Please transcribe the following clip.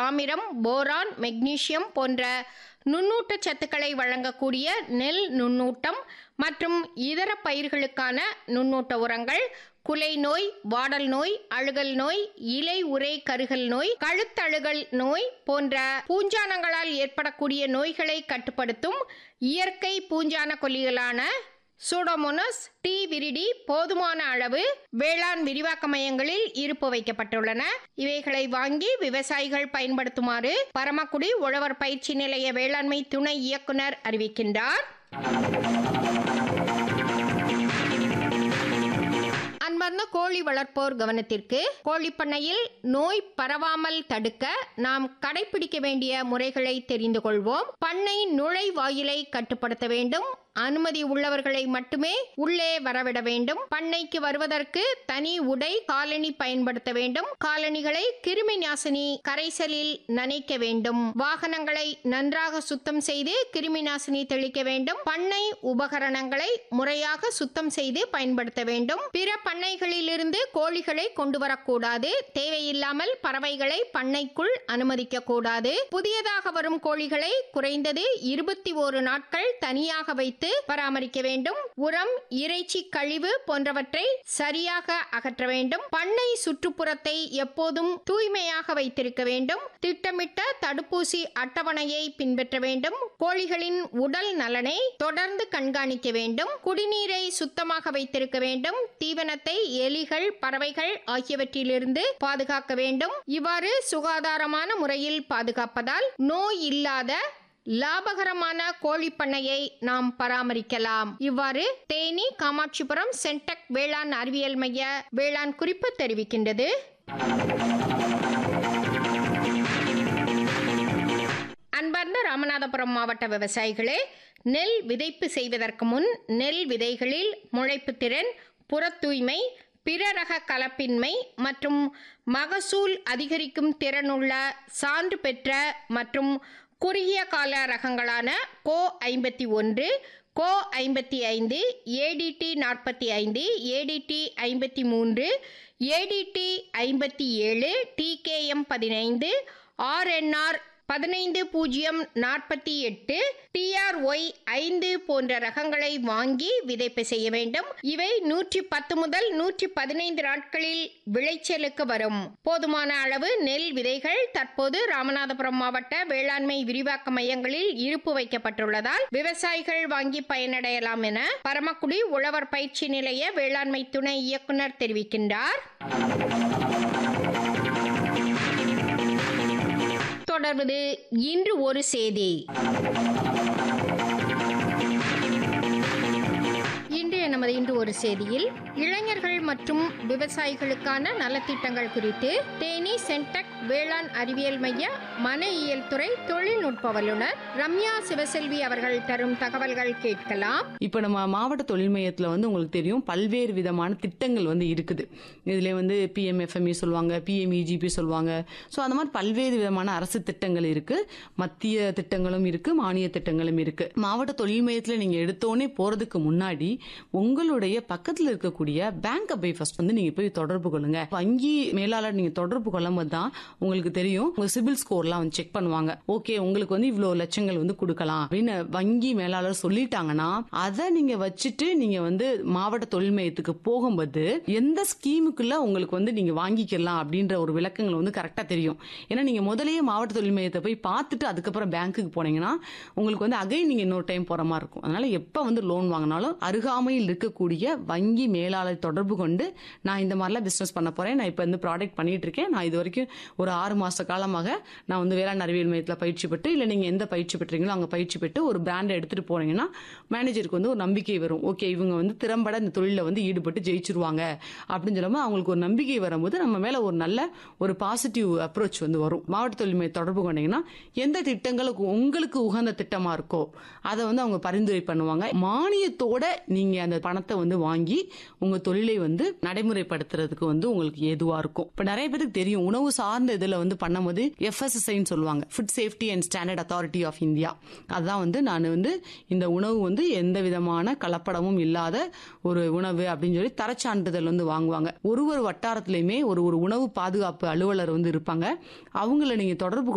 தாமிரம் boron magnesium போன்ற நுண்ணூட்ட சத்துக்களை வழங்கக்கூடிய நெல் நுண்ணூட்டம் மற்றும் இதர பயிர்களுக்கான நுண்ணூட்ட உரங்கள் குலை நோய் வாடல் நோய் அழுகல் நோய் இலை உரை கருகல் நோய் கழுத்தழுகல் நோய் போன்ற பூஞ்சானங்களால் ஏற்படக்கூடிய நோய்களை கட்டுப்படுத்தும் இயற்கை பூஞ்சான கொல்லிகளான சூடோமோனஸ் டி விரிடி போதுமான அளவு வேளாண் விரிவாக்க மையங்களில் இருப்பு வைக்கப்பட்டுள்ளன இவைகளை வாங்கி விவசாயிகள் பயன்படுத்துமாறு பரமக்குடி உழவர் பயிற்சி நிலைய வேளாண்மை துணை இயக்குனர் அறிவிக்கின்றார் அன்பார்ந்த கோழி வளர்ப்போர் கவனத்திற்கு கோழி பண்ணையில் நோய் பரவாமல் தடுக்க நாம் கடைபிடிக்க வேண்டிய முறைகளை தெரிந்து கொள்வோம் பண்ணை நுழைவாயிலை கட்டுப்படுத்த வேண்டும் அனுமதி உள்ளவர்களை மட்டுமே உள்ளே வரவிட வேண்டும் பண்ணைக்கு வருவதற்கு தனி உடை காலணி பயன்படுத்த வேண்டும் காலணிகளை கிருமி நாசினி கரைசலில் நனைக்க வேண்டும் வாகனங்களை நன்றாக சுத்தம் செய்து கிருமி நாசினி தெளிக்க வேண்டும் பண்ணை உபகரணங்களை முறையாக சுத்தம் செய்து பயன்படுத்த வேண்டும் பிற பண்ணைகளிலிருந்து கோழிகளை கொண்டு வரக்கூடாது தேவையில்லாமல் பறவைகளை பண்ணைக்குள் அனுமதிக்க கூடாது புதியதாக வரும் கோழிகளை குறைந்தது இருபத்தி ஒரு நாட்கள் தனியாக வைத்து பராமரிக்க வேண்டும் உரம் இறைச்சி கழிவு போன்றவற்றை சரியாக அகற்ற வேண்டும் பண்ணை சுற்றுப்புறத்தை எப்போதும் தூய்மையாக வைத்திருக்க வேண்டும் திட்டமிட்ட தடுப்பூசி அட்டவணையை பின்பற்ற வேண்டும் கோழிகளின் உடல் நலனை தொடர்ந்து கண்காணிக்க வேண்டும் குடிநீரை சுத்தமாக வைத்திருக்க வேண்டும் தீவனத்தை எலிகள் பறவைகள் ஆகியவற்றிலிருந்து பாதுகாக்க வேண்டும் இவ்வாறு சுகாதாரமான முறையில் பாதுகாப்பதால் நோய் இல்லாத லாபகரமான கோழி பண்ணையை நாம் பராமரிக்கலாம் இவ்வாறு தேனி காமாட்சிபுரம் சென்டெக் வேளாண் அறிவியல் மைய வேளாண் குறிப்பு தெரிவிக்கின்றது அன்பார்ந்த ராமநாதபுரம் மாவட்ட விவசாயிகளே நெல் விதைப்பு செய்வதற்கு முன் நெல் விதைகளில் முளைப்பு திறன் புற தூய்மை பிற ரக கலப்பின்மை மற்றும் மகசூல் அதிகரிக்கும் திறனுள்ள சான்று பெற்ற மற்றும் குறுகிய கால ரகங்களான கோ ஐம்பத்தி ஒன்று கோ ஐம்பத்தி ஐந்து ஏடிடி நாற்பத்தி ஐந்து ஏடிடி ஐம்பத்தி மூன்று ஏடிடி ஐம்பத்தி ஏழு டிகேஎம் பதினைந்து ஆர்என்ஆர் பதினைந்து பூஜ்ஜியம் நாற்பத்தி எட்டு டிஆர்ஒய் ஐந்து போன்ற ரகங்களை வாங்கி விதைப்பு செய்ய வேண்டும் இவை நூற்றி பத்து முதல் நூற்றி பதினைந்து நாட்களில் விளைச்சலுக்கு வரும் போதுமான அளவு நெல் விதைகள் தற்போது ராமநாதபுரம் மாவட்ட வேளாண்மை விரிவாக்க மையங்களில் இருப்பு வைக்கப்பட்டுள்ளதால் விவசாயிகள் வாங்கி பயனடையலாம் என பரமக்குடி உழவர் பயிற்சி நிலைய வேளாண்மை துணை இயக்குனர் தெரிவிக்கின்றார் தொடர்வது இன்று ஒரு செய்தி இன்றைய நமது இன்று ஒரு செய்தியில் இளைஞர்கள் மற்றும் விவசாயிகளுக்கான நலத்திட்டங்கள் குறித்து தேனி சென்டெக் வேளாண் அறிவியல் மைய மன இயல் துறை தொழில்நுட்ப வல்லுநர் ரம்யா சிவசெல்வி அவர்கள் தரும் தகவல்கள் கேட்கலாம் இப்போ நம்ம மாவட்ட தொழில் மையத்தில் வந்து உங்களுக்கு தெரியும் பல்வேறு விதமான திட்டங்கள் வந்து இருக்குது இதில் வந்து பிஎம்எஃப்எம்இ சொல்லுவாங்க பிஎம்இஜிபி சொல்லுவாங்க ஸோ அந்த மாதிரி பல்வேறு விதமான அரசு திட்டங்கள் இருக்கு மத்திய திட்டங்களும் இருக்கு மானிய திட்டங்களும் இருக்கு மாவட்ட தொழில் மையத்தில் நீங்கள் எடுத்தோடனே போகிறதுக்கு முன்னாடி உங்களுடைய பக்கத்தில் இருக்கக்கூடிய பேங்கை போய் ஃபர்ஸ்ட் வந்து நீங்கள் போய் தொடர்பு கொள்ளுங்க வங்கி மேலாளர் நீங்கள் தொடர்பு கொள்ளும்போது தான் உங்களுக்கு தெரியும் உங்க சிபில் ஸ்கோர்லாம் வந்து செக் பண்ணுவாங்க ஓகே உங்களுக்கு வந்து இவ்வளோ லட்சங்கள் வந்து கொடுக்கலாம் அப்படின்னு வங்கி மேலாளர் சொல்லிட்டாங்கன்னா அதை நீங்க வச்சுட்டு நீங்க வந்து மாவட்ட தொழில் மையத்துக்கு போகும்போது எந்த ஸ்கீமுக்குள்ள உங்களுக்கு வந்து நீங்க வாங்கிக்கலாம் அப்படின்ற ஒரு விளக்கங்கள் வந்து கரெக்டா தெரியும் ஏன்னா நீங்க முதல்லயே மாவட்ட தொழில் மையத்தை போய் பார்த்துட்டு அதுக்கப்புறம் பேங்க்குக்கு போனீங்கன்னா உங்களுக்கு வந்து அகை நீங்க இன்னொரு டைம் போற மாதிரி இருக்கும் அதனால எப்ப வந்து லோன் வாங்கினாலும் அருகாமையில் இருக்கக்கூடிய வங்கி மேலாளர் தொடர்பு கொண்டு நான் இந்த மாதிரிலாம் பிசினஸ் பண்ண போறேன் நான் இப்போ வந்து ப்ராடக்ட் பண்ணிட்டு இருக்கேன் நான் இது வரைக்கும் ஒரு ஆறு மாச காலமாக நான் வந்து வேளாண் அறிவியல் மையத்தில் பயிற்சி பெற்று இல்லை நீங்க எந்த பயிற்சி பெற்றீங்களோ அங்கே பயிற்சி பெற்று ஒரு பிராண்டை எடுத்துட்டு போனீங்கன்னா மேனேஜருக்கு வந்து ஒரு நம்பிக்கை வரும் ஓகே இவங்க வந்து திறம்பட இந்த தொழிலில் வந்து ஈடுபட்டு ஜெயிச்சிருவாங்க அப்படின்னு சொல்லும்போது அவங்களுக்கு ஒரு நம்பிக்கை வரும்போது நம்ம மேல ஒரு நல்ல ஒரு பாசிட்டிவ் அப்ரோச் வந்து வரும் மாவட்ட தொழில் மைய தொடர்பு கொண்டீங்கன்னா எந்த திட்டங்களுக்கு உங்களுக்கு உகந்த திட்டமா இருக்கோ அதை வந்து அவங்க பரிந்துரை பண்ணுவாங்க மானியத்தோட நீங்க அந்த பணத்தை வந்து வாங்கி உங்க தொழிலை வந்து நடைமுறைப்படுத்துறதுக்கு வந்து உங்களுக்கு ஏதுவா இருக்கும் இப்ப நிறைய பேருக்கு தெரியும் உணவு சார்ந்த இதுல வந்து பண்ணும்போது எஃப்எஸ்எஸ்ஐன்னு சொல்லுவாங்க food safety and standard authority of India அதான் வந்து நான் வந்து இந்த உணவு வந்து எந்த விதமான கலப்படமும் இல்லாத ஒரு உணவு அப்படின்னு சொல்லி தரச்சான்றிதழ் வந்து வாங்குவாங்க ஒரு ஒரு வட்டாரத்திலயுமே ஒரு ஒரு உணவு பாதுகாப்பு அலுவலர் வந்து இருப்பாங்க அவங்கள நீங்க தொடர்பு